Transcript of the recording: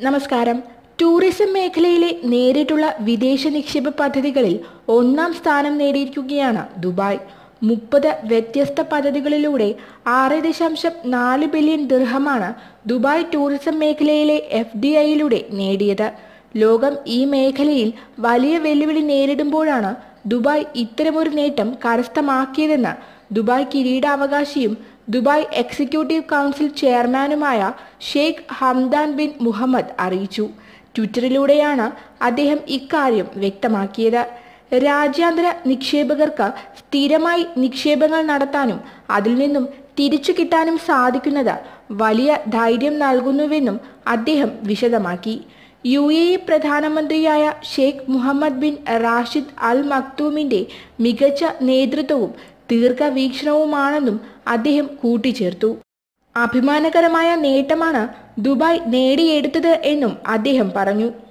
നമസ്കാരം ടൂറിസം മേഖലയിലെ നേരിട്ടുള്ള വിദേശ നിക്ഷേപ പദ്ധതികളിൽ ഒന്നാം സ്ഥാനം നേടിയിരിക്കുകയാണ് ദുബായ് മുപ്പത് വ്യത്യസ്ത പദ്ധതികളിലൂടെ ആറ് ദശാംശം നാല് ബില്യൺ ദിർഹമാണ് ദുബായ് ടൂറിസം മേഖലയിലെ എഫ് ഡി ഐയിലൂടെ നേടിയത് ലോകം ഈ മേഖലയിൽ വലിയ വെല്ലുവിളി നേരിടുമ്പോഴാണ് ദുബായ് ഇത്തരമൊരു നേട്ടം കരസ്ഥമാക്കിയതെന്ന് ദുബായ് കിരീടാവകാശിയും ദുബായ് എക്സിക്യൂട്ടീവ് കൗൺസിൽ ചെയർമാനുമായ ഷെയ്ഖ് ഹംദാൻ ബിൻ മുഹമ്മദ് അറിയിച്ചു ട്വിറ്ററിലൂടെയാണ് അദ്ദേഹം ഇക്കാര്യം വ്യക്തമാക്കിയത് രാജ്യാന്തര നിക്ഷേപകർക്ക് സ്ഥിരമായി നിക്ഷേപങ്ങൾ നടത്താനും അതിൽ നിന്നും തിരിച്ചു കിട്ടാനും സാധിക്കുന്നത് വലിയ ധൈര്യം നൽകുന്നുവെന്നും അദ്ദേഹം വിശദമാക്കി യു എ ഇ പ്രധാനമന്ത്രിയായ Sheikh Mohammed bin Rashid Al മക്തൂമിന്റെ മികച്ച നേതൃത്വവും ദീർഘവീക്ഷണവുമാണെന്നും അദ്ദേഹം കൂട്ടിച്ചേർത്തു അഭിമാനകരമായ നേട്ടമാണ് ദുബായ് നേടിയെടുത്തത് എന്നും അദ്ദേഹം പറഞ്ഞു